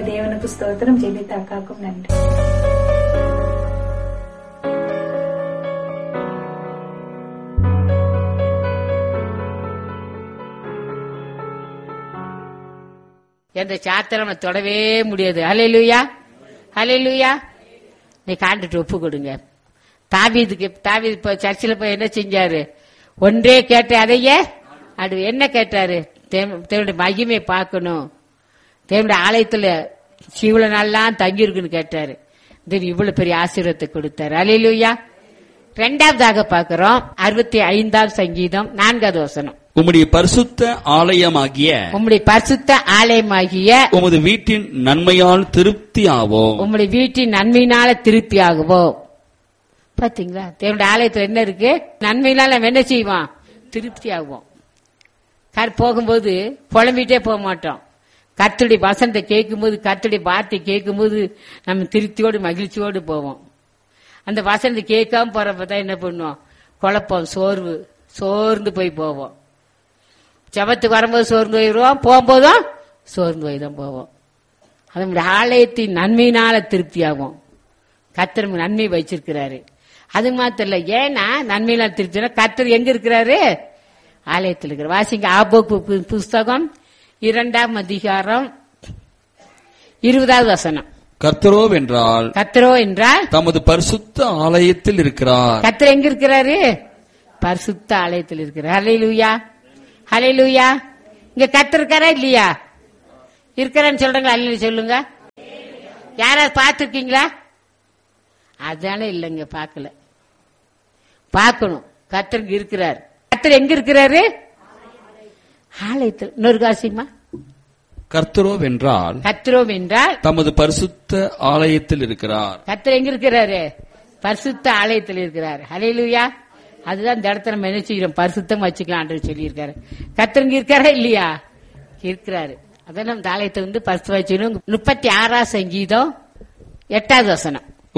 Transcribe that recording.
தேவனுக்கு ஸ்தோத்திரம் ஜெபித்த அக்காக்கும் நன்றி எந்த சாத்திரம் நம்ம தொடவே முடியாது ஹalleluya ஹalleluya நீ காண்டுட்டு ஒப்பு கொடுங்க தாவீதுக்கு தாவீது இப்போ சர்ச்சில் போய் என்ன செஞ்சாரு ஒன்றே கேட்ட அதையே அது என்ன கேட்டாரு தேவ- தேவனுடைய மகிமை பார்க்கணும் தேவனுடைய ஆலயத்துல சிவல நாள்லாம் தங்கி இருக்குன்னு கேட்டாரு இது இவ்வளவு பெரிய ஆசீர்வாதத்தை கொடுத்தாரு அலையிலுயா ரெண்டாவதாக பார்க்கிறோம் அறுபத்தி ஐந்தாம் சங்கீதம் நான்காவது வசனம் உம்முடைய பரிசுத்த ஆலயமாகிய உம்முடைய பரிசுத்த ஆலயமாகிய உமது வீட்டின் நன்மையால் திருப்தி ஆவோம் உம்முடைய வீட்டின் நன்மையினால திருப்தி ஆகுவோம் பாத்தீங்களா தேவனுடைய ஆலயத்துல என்ன இருக்கு நன்மையினால நம்ம என்ன செய்வோம் திருப்தி ஆகுவோம் கார் போகும்போது புலம்பிட்டே போக மாட்டோம் கர்த்தருடைய வசனத்தை கேட்கும்போது கர்த்தருடைய வார்த்தை கேட்கும்போது நம்ம திருப்தியோடு மகிழ்ச்சியோடு போவோம் அந்த வசனத்தை கேட்காம போறப்ப தான் என்ன பண்ணுவோம் குழப்பம் சோர்வு சோர்ந்து போய் போவோம் ஜபத்துக்கு வரும்போது சோர்ந்து போயிடுவோம் போகும்போதும் சோர்ந்து போய் தான் போவோம் அது நம்முடைய ஆலயத்தின் நன்மையினால திருப்தி ஆகும் கர்த்தர் நமக்கு நன்மை வச்சிருக்கிறாரு அது மாத்திரம் இல்ல ஏன்னா நன்மையினால திருப்தினா கர்த்தர் எங்க இருக்கிறாரு ஆலயத்தில் இருக்கிற வாசிங்க ஆபோக்கு பு- புஸ்தகம் இரண்டாம் அதிகாரம் இருபதாவது வசனம் கர்த்தரோ வென்றால் கர்த்தரோ என்றால் தமது பரிசுத்த ஆலயத்தில் இருக்கிறார் கர்த்தர் எங்க இருக்கிறாரு பரிசுத்த ஆலயத்தில் இருக்கிறார் ஹalleluya ஹalleluya இங்க கர்த்தர் இருக்காரா இல்லையா இருக்கிறான்னு சொல்றீங்களா அல்ல சொல்லுங்க யாராவது பார்த்திருக்கீங்களா அதனால இல்லைங்க பார்க்கல பார்க்கணும் கர்த்தர் இங்க இருக்கிறார் கர்த்தர் எங்க இருக்கிறாரு ஆலயத்தில் இன்னொரு காசியமா கர்த்தரோ வென்றால் கர்த்தரோம் என்றால் தமது பரிசுத்த ஆலயத்தில் இருக்கிறார் கர்த்தர் எங்க இருக்கிறாரு பரிசுத்த ஆலயத்தில் இருக்கிறார் ஹalleluya அதுதான் இந்த இடத்துல நம்ம என்ன செய்யறோம் பரிசுத்தம் வச்சுக்கலாம் ஆண்டவர் சொல்லியிருக்காரு கர்த்தர் இங்க இருக்காரா இல்லையா இருக்கிறாரு அதான் நம்ம இந்த ஆலயத்தை வந்து பரிசு வச்சுக்கணும் முப்பத்தி ஆறாம் சங்கீதம் எட்டாவது வசனம்